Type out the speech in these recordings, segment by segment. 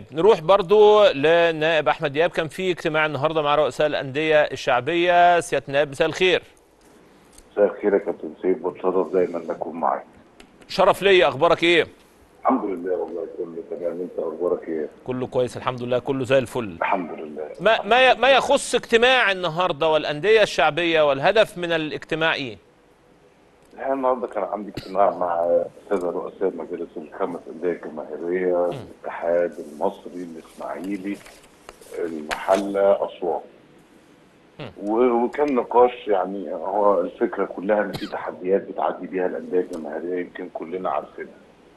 طيب نروح برضو للنائب احمد دياب كان في اجتماع النهارده مع رؤساء الانديه الشعبيه سياده النائب مساء الخير مساء الخير يا كابتن سيف بتشرف دايما ان اكون معاك شرف ليا اخبارك ايه الحمد لله والله كله تمام انت اخبارك ايه كله كويس الحمد لله كله زي الفل الحمد لله ما ما ي- ما يخص اجتماع النهارده والانديه الشعبيه والهدف من الاجتماع ايه الحقيقه النهارده كان عندي اجتماع مع الساده رؤساء مجالس الخمس انديه الجماهيريه الاتحاد المصري الاسماعيلي المحله اسوان و- وكان نقاش يعني هو الفكره كلها ان في تحديات بتعدي بيها الانديه الجماهيريه يمكن كلنا عارفينها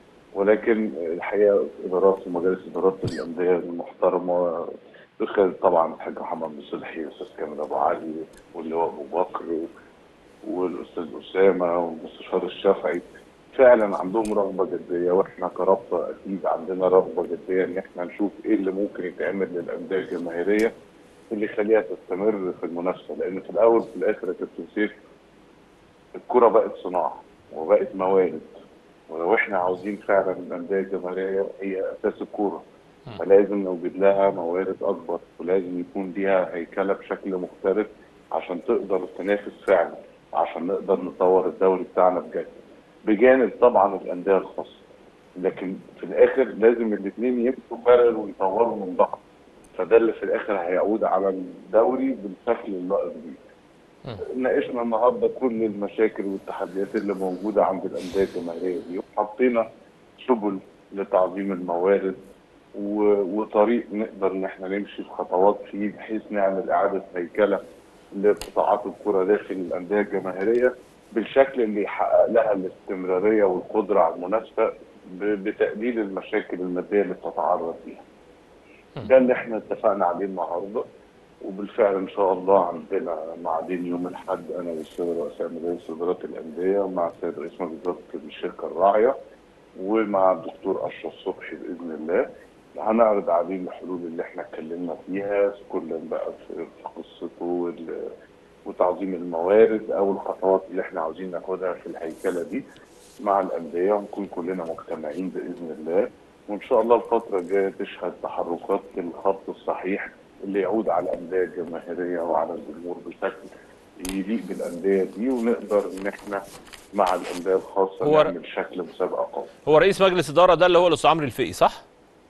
ولكن الحقيقه ادارات ومجالس ادارات الانديه المحترمه بخير طبعا الحاج محمد مصلحي والاستاذ كامل ابو علي واللي هو ابو بكر والاستاذ اسامه والمستشار الشافعي فعلا عندهم رغبه جديه واحنا كرابطه اكيد عندنا رغبه جديه ان احنا نشوف ايه اللي ممكن يتعمل للانديه الجماهيريه اللي يخليها تستمر في المنافسه لان في الاول وفي الاخر يا كابتن سيف الكره بقت صناعه وبقت موارد ولو احنا عاوزين فعلا الانديه الجماهيريه هي اساس الكوره فلازم نوجد لها موارد اكبر ولازم يكون ليها هيكله بشكل مختلف عشان تقدر تنافس فعلا عشان نقدر نطور الدوري بتاعنا بجد بجانب طبعا الانديه الخاصه لكن في الاخر لازم الاثنين يمشوا بارل ويطوروا من بعض فده اللي في الاخر هيعود على الدوري بالشكل اللائق بيه ناقشنا النهارده كل المشاكل والتحديات اللي موجوده عند الانديه الجماهيريه دي وحطينا سبل لتعظيم الموارد و- وطريق نقدر ان احنا نمشي بخطوات فيه بحيث نعمل اعاده هيكله لقطاعات الكره داخل الانديه الجماهيريه بالشكل اللي يحقق لها الاستمراريه والقدره على المنافسه ب- بتقليل المشاكل الماديه اللي بتتعرض ليها. ده اللي احنا اتفقنا عليه النهارده وبالفعل ان شاء الله عندنا ميعادين يوم الاحد انا والسيد رؤساء مجالس ادارات الانديه ومع السيد رئيس مجلس اداره الشركه الراعيه ومع الدكتور اشرف صبحي باذن الله هنعرض عليه الحلول اللي احنا اتكلمنا فيها كل بقى في في قصته وال- وتعظيم الموارد او الخطوات اللي احنا عاوزين ناخدها في الهيكله دي مع الانديه ونكون كلنا مجتمعين باذن الله وان شاء الله الفتره الجايه تشهد تحركات الخط الصحيح اللي يعود على الانديه الجماهيريه وعلى الجمهور بشكل يليق بالانديه دي ونقدر ان احنا مع الانديه الخاصه هو- نعمل شكل مسابقه قوي. هو رئيس مجلس اداره ده اللي هو الاستاذ عمرو الفقي صح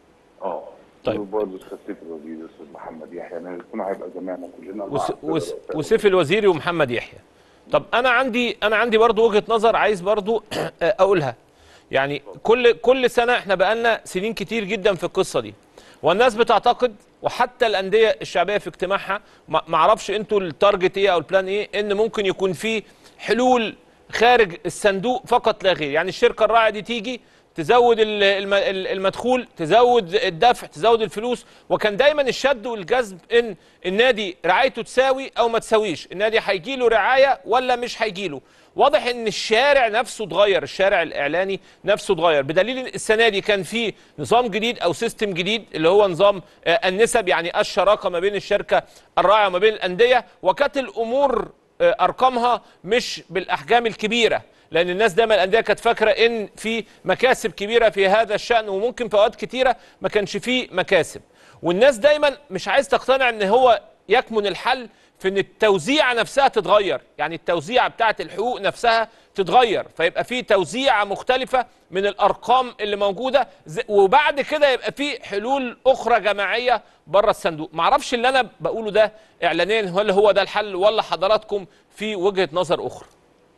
اه طيب. وبرضه الاستاذ سيف الوزير الاستاذ محمد يحيى يعني يكون هيبقى جميعنا كلنا مع وس... السادة وس... رؤساء وسيف الوزيري ومحمد يحيى طب انا عندي انا عندي برضو وجهه نظر عايز برضو اقولها يعني كل كل سنه احنا بقالنا سنين كتير جدا في القصه دي والناس بتعتقد وحتى الانديه الشعبيه في اجتماعها ما ما اعرفش انتوا التارجت ايه او البلان ايه ان ممكن يكون في حلول خارج الصندوق فقط لا غير يعني الشركه الراعيه دي تيجي تزود ال- الم- ال- المدخول تزود الدفع تزود الفلوس وكان دايما الشد والجذب ان النادي رعايته تساوي او ما تساويش النادي هيجي له رعايه ولا مش هيجي له واضح ان الشارع نفسه اتغير الشارع الاعلاني نفسه اتغير بدليل ان السنه دي كان في نظام جديد او سيستم جديد اللي هو نظام آه، النسب يعني الشراكه ما بين الشركه الراعيه وما بين الانديه وكانت الامور آه، ارقامها مش بالاحجام الكبيره لان الناس دايما الانديه كانت فاكره ان في مكاسب كبيره في هذا الشان وممكن في اوقات كتيره ما كانش فيه مكاسب والناس دايما مش عايز تقتنع ان هو يكمن الحل في ان التوزيعه نفسها تتغير يعني التوزيعه بتاعه الحقوق نفسها تتغير فيبقى في توزيعه مختلفه من الارقام اللي موجوده ز- وبعد كده يبقى في حلول اخرى جماعيه بره الصندوق معرفش اللي انا بقوله ده اعلانيا هل هو ده الحل ولا حضراتكم في وجهه نظر اخرى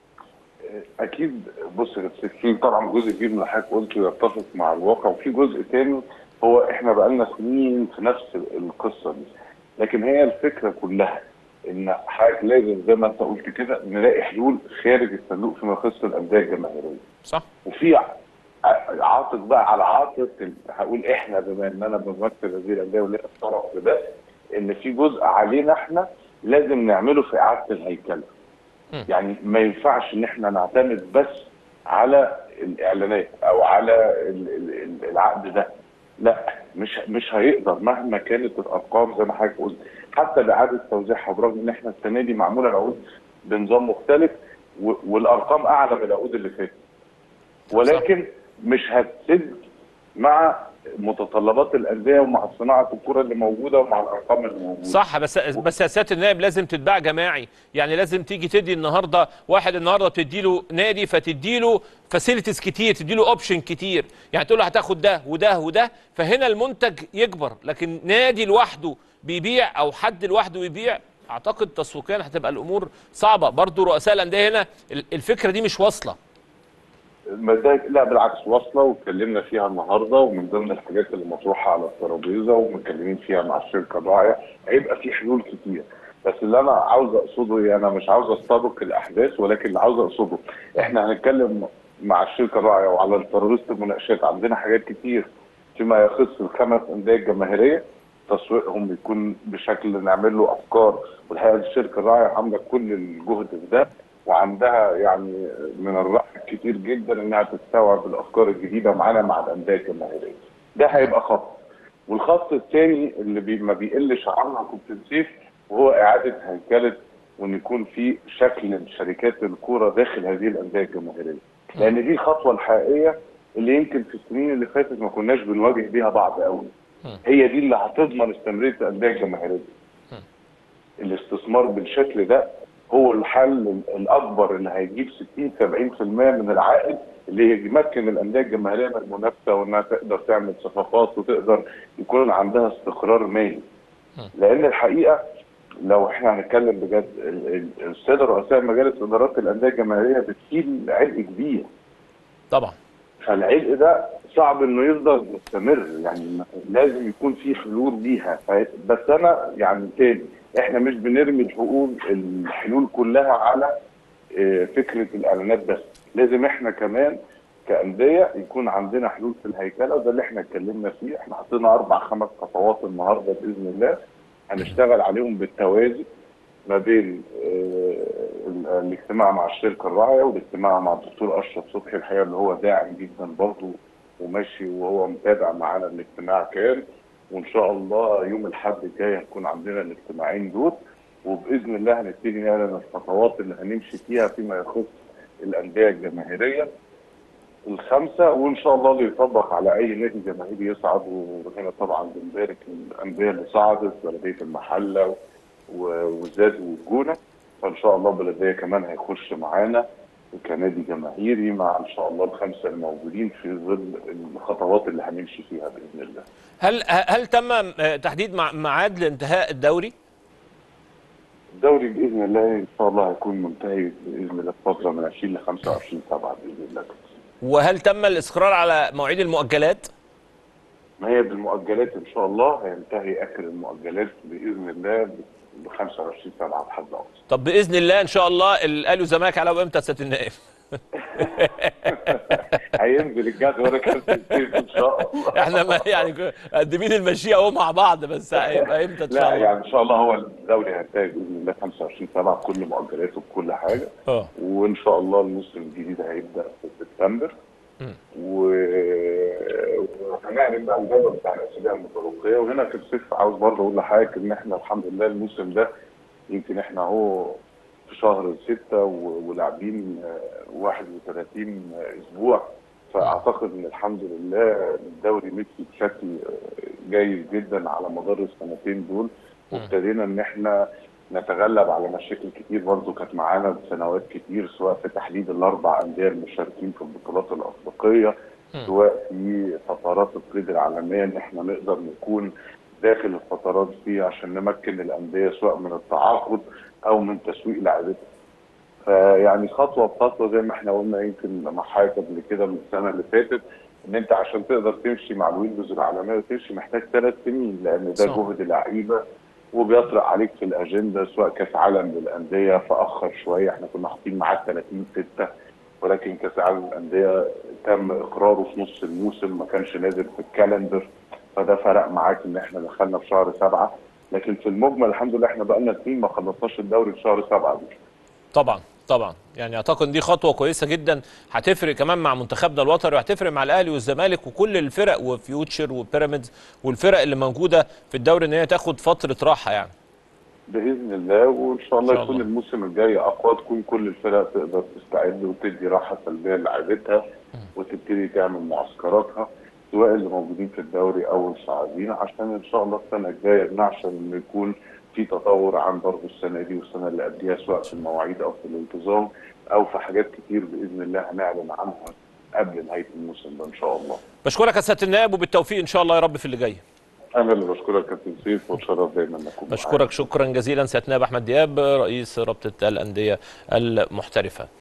اكيد بص يا أستاذ، في طبعا جزء كبير من اللي حضرتك قلته يتفق مع الواقع وفي جزء تاني هو احنا بقالنا سنين في نفس القصه دي لكن هي الفكره كلها ان حضرتك لازم زي ما انت قلت كده نلاقي حلول خارج الصندوق فيما يخص الانديه الجماهيريه صح وفي ع- عاطف بقى على عاطف ال- هقول احنا بما ان انا بمثل هذه الانديه وليا الطرف في ده ان في جزء علينا احنا لازم نعمله في اعاده الهيكله. يعني ما ينفعش ان احنا نعتمد بس على الاعلانات او على ال- ال- ال- العقد ده. لا مش مش هيقدر مهما كانت الارقام زي ما حضرتك قلت حتى باعاده توزيعها برغم ان احنا السنه دي معموله العقود بنظام مختلف و- والارقام اعلى من العقود اللي فاتت. ولكن مش هتسد مع متطلبات الانديه ومع صناعه الكره اللي موجوده ومع الارقام اللي موجوده صح بس بس يا سياده النائب لازم تتباع جماعي يعني لازم تيجي تدي النهارده واحد النهارده بتدي له نادي فتدي له فاسيلتيز كتير تدي له اوبشن كتير يعني تقول له هتاخد ده وده وده فهنا المنتج يكبر لكن نادي لوحده بيبيع او حد لوحده يبيع اعتقد تسويقيا هتبقى الامور صعبه برضو رؤساء الانديه هنا ال- الفكره دي مش واصله المزاج لا بالعكس واصله واتكلمنا فيها النهارده ومن ضمن الحاجات اللي مطروحه على الترابيزه ومتكلمين فيها مع الشركه الراعيه هيبقى في حلول كتير بس اللي انا عاوز اقصده ايه انا مش عاوز استبق الاحداث ولكن اللي عاوز اقصده احنا هنتكلم مع الشركه الراعيه وعلى ترابيزه المناقشات عندنا حاجات كتير فيما يخص الخمس انديه الجماهيريه تسويقهم يكون بشكل نعمل له افكار والحقيقه الشركه الراعيه عامله كل الجهد في ده وعندها يعني من الرأي كتير جدا انها تستوعب الافكار الجديده معانا مع الانديه الجماهيريه. ده هيبقى خط. والخط الثاني اللي بي ما بيقلش عنه كابتن سيف وهو اعاده هيكله وان يكون في شكل شركات الكوره داخل هذه الانديه الجماهيريه. لان دي الخطوه الحقيقيه اللي يمكن في السنين اللي فاتت ما كناش بنواجه بيها بعض قوي. هي دي اللي هتضمن استمراريه الانديه الجماهيريه. الاستثمار بالشكل ده هو الحل الاكبر اللي هيجيب 60 70% من العائد اللي يمكن الانديه الجماهيريه من المنافسه وانها تقدر تعمل صفقات وتقدر يكون عندها استقرار مالي. لان الحقيقه لو احنا هنتكلم بجد ال- ال- الساده رؤساء مجالس ادارات الانديه الجماهيريه بتشيل عبء كبير طبعا فالعبء ده صعب انه يفضل مستمر يعني لازم يكون في حلول ليها ف- بس انا يعني تاني احنا مش بنرمي الحلول الحلول كلها على آه، فكره الاعلانات بس لازم احنا كمان كانديه يكون عندنا حلول في الهيكله وده اللي احنا اتكلمنا فيه احنا حطينا اربع خمس خطوات النهارده باذن الله هنشتغل عليهم بالتوازي ما بين آه، ال- الاجتماع مع الشركه الراعيه والاجتماع مع الدكتور اشرف صبحي الحقيقه اللي هو داعم جدا برضه وماشي وهو متابع معانا الاجتماع كان وان شاء الله يوم الاحد الجاي هيكون عندنا الاجتماعين دول وباذن الله هنبتدي نعلن الخطوات اللي هنمشي فيها فيما يخص الانديه الجماهيريه الخمسه وان شاء الله اللي يطبق على اي نادي جماهيري يصعد وهنا طبعا بنبارك الانديه اللي صعدت بلديه المحله و- وزاد والجونه فان شاء الله بلديه كمان هيخش معانا كنادي جماهيري مع ان شاء الله الخمسه الموجودين في ظل الخطوات اللي هنمشي فيها باذن الله. هل هل تم آه، تحديد مع- ميعاد لانتهاء الدوري؟ الدوري باذن الله ان شاء الله هيكون منتهي باذن الله في فتره من 20 ل 25 7 باذن الله. وهل تم الاصرار على مواعيد المؤجلات؟ ما هي بالمؤجلات ان شاء الله هينتهي اخر المؤجلات باذن الله ب 25 7 بحد اقصى. طب باذن الله ان شاء الله الاهلي والزمالك على امتى يا سياده النائب؟ هينزل الجدول كابتن سيف ان شاء الله. احنا ما يعني مقدمين المشيئه اهو مع بعض بس هيبقى امتى ان شاء لا الله؟ يعني ان شاء الله هو الدوري هينتهي باذن الله 25 7 بكل مؤجلاته بكل حاجه. اه وان شاء الله الموسم الجديد هيبدا في سبتمبر و- وهنعلن بقى الجدول بتاع الاسابيع المتبقيه وهنا في الصيف عاوز برضه اقول لحضرتك ان احنا الحمد لله الموسم ده يمكن احنا اهو في شهر ستة و- ولاعبين آه، 31 اسبوع فاعتقد ان الحمد لله الدوري مشي بشكل آه، جيد جدا على مدار السنتين دول وابتدينا ان احنا نتغلب على مشاكل كتير برضه كانت معانا سنوات كتير سواء في تحديد الاربع انديه المشاركين في البطولات الافريقيه سواء في فترات القيد العالميه ان احنا نقدر نكون داخل الفترات دي عشان نمكن الانديه سواء من التعاقد او من تسويق لاعبتها. فيعني خطوه بخطوه زي ما احنا قلنا يمكن مع حضرتك قبل كده من السنه اللي فاتت ان انت عشان تقدر تمشي مع الويندوز العالميه وتمشي محتاج ثلاث سنين لان ده صح. جهد لعيبه وبيطرق عليك في الاجنده سواء كاس عالم للانديه فاخر شويه احنا كنا حاطين معاه 30 6 ولكن كاس عالم للانديه تم اقراره في نص الموسم ما كانش نازل في الكالندر فده فرق معاك ان احنا دخلنا في شهر سبعه لكن في المجمل الحمد لله احنا بقالنا سنين ما خلصناش الدوري في شهر سبعه دي طبعا طبعا يعني اعتقد دي خطوه كويسه جدا هتفرق كمان مع منتخبنا الوطني وهتفرق مع الاهلي والزمالك وكل الفرق وفيوتشر وبيراميدز والفرق اللي موجوده في الدوري ان هي تاخد فتره راحه يعني باذن الله وان شاء الله إن شاء يكون الله. الموسم الجاي اقوى تكون كل الفرق تقدر تستعد وتدي راحه سلبيه للاعبتها وتبتدي تعمل معسكراتها سواء اللي موجودين في الدوري او الصاعدين عشان ان شاء الله السنه الجايه نعشم انه يكون في تطور عن برضه السنه دي والسنه اللي قبلها سواء في المواعيد او في الانتظام او في حاجات كتير باذن الله هنعلن عنها قبل نهايه الموسم ده ان شاء الله. بشكرك يا سياده النائب وبالتوفيق ان شاء الله يا رب في اللي جاي انا اللي بشكرك كابتن سيف واتشرف دايما ان اكون معاك. بشكرك شكرا جزيلا سياده النائب احمد دياب رئيس رابطه الانديه المحترفه